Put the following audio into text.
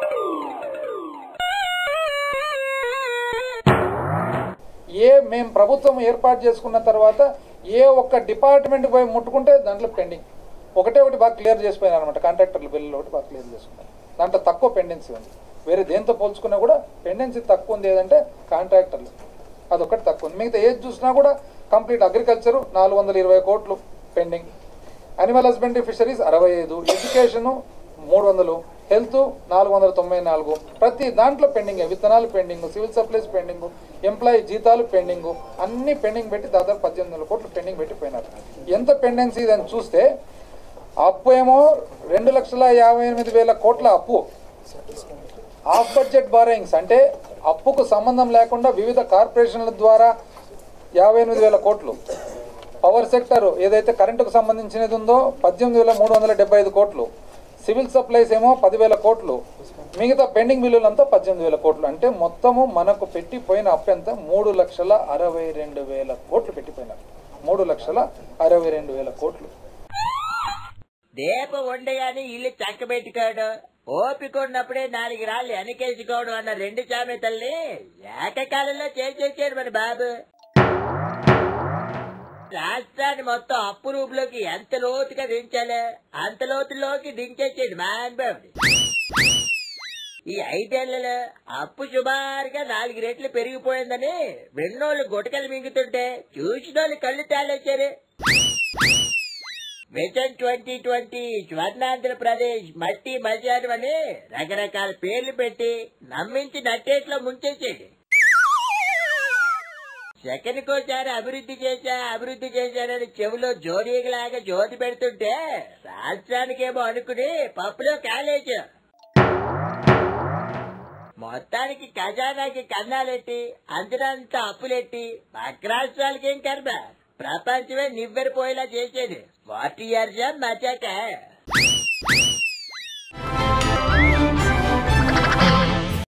ఏ మేము ప్రభుత్వం ఏర్పాటు చేసుకున్న తర్వాత ఏ ఒక్క డిపార్ట్మెంట్ పోయి ముట్టుకుంటే దాంట్లో పెండింగ్ ఒకటే ఒకటి బాగా క్లియర్ చేసిపోయినారు అనమాట కాంట్రాక్టర్ల బిల్లులు ఒకటి బాగా క్లియర్ చేసుకున్నారు దాంట్లో తక్కువ పెండెన్సీ ఉంది వేరే దేంతో పోల్చుకున్నా కూడా పెండెన్సీ తక్కువ ఉంది ఏదంటే కాంట్రాక్టర్లు అదొకటి తక్కువ ఉంది మిగతా ఏది చూసినా కూడా కంప్లీట్ అగ్రికల్చర్ నాలుగు వందల ఇరవై కోట్లు పెండింగ్ అనిమల్ హస్బెండరీ ఫిషరీస్ అరవై ఐదు ఎడ్యుకేషన్ మూడు వందలు హెల్త్ నాలుగు వందల తొంభై నాలుగు ప్రతి దాంట్లో పెండింగ్ విత్తనాలు pending civil supplies pending employee జీతాలు పెండింగ్ అన్ని పెండింగ్ పెట్టి దాదాపు పద్దెనిమిది వందల కోట్లు పెండింగ్ పెట్టి పోయినారు ఎంత పెండెన్సీ అని చూస్తే అప్పు ఏమో రెండు లక్షల యాభై ఎనిమిది వేల కోట్ల అప్పు ఆఫ్ బడ్జెట్ బారోయింగ్స్ అంటే అప్పుకు సంబంధం లేకుండా వివిధ కార్పొరేషన్ల ద్వారా యాభై ఎనిమిది వేల కోట్లు పవర్ సెక్టర్ ఏదైతే కరెంటుకు సంబంధించినది ఉందో పద్దెనిమిది వేల మూడు వందల డెబ్బై ఐదు కోట్లు సివిల్ సప్లైస్ ఏమో పదివేల కోట్లు మిగతా పెండింగ్ బిల్లులంతా పద్దెనిమిది వేల కోట్లు అంటే మొత్తము మనకు పెట్టిపోయిన అప్పు ఎంత మూడు లక్షల అరవై రెండు వేల కోట్లు పెట్టిపోయినారు మూడు లక్షల అరవై రెండు వేల కోట్లు దీపం ఉండగానే ఇల్లు చక్కబెట్టుకోవడం ఓపిక ఉన్నప్పుడే నాలుగు రాళ్ళు వెనకేసుకోవడం అన్న రెండు సామెతల్ని ఏకకాలంలో చేసేసాడు మన బాబు రాష్ట్రాన్ని మొత్తం అప్పు రూపులోకి ఎంత లోతుగా దించాలి అంత లోతులోకి దించేసాడు మాన్ బాబు ఈ ఐదేళ్లలో అప్పు సుమారుగా నాలుగు రెట్లు పెరిగిపోయిందని విన్నోళ్ళు గుటకలు మింగుతుంటే చూసినోళ్ళు కళ్ళు తాళేశారు మిషన్ ట్వంటీ ట్వంటీ స్వర్ణాంధ్రప్రదేశ్ మట్టి మధ్యాహ్నం అని రకరకాల పేర్లు పెట్టి నమ్మించి నట్టేట్లో ముంచేసేది సెకండ్కోసారి అభివృద్ధి చేశా అభివృద్ధి చేశానని చెవిలో జోడీగలాగా జ్యోతి పెడుతుంటే రాష్ట్రానికేమో అనుకుని పప్పులో కాలేచా మొత్తానికి ఖజానాకి కన్నాలెట్టి అంతరంతా అప్పులెట్టి పక్క రాష్ట్రాలకేం కర్మ ప్రపంచమే నివ్వెరిపోయేలా చేసేది ఫార్టీ ఇయర్స్ మచ్చాక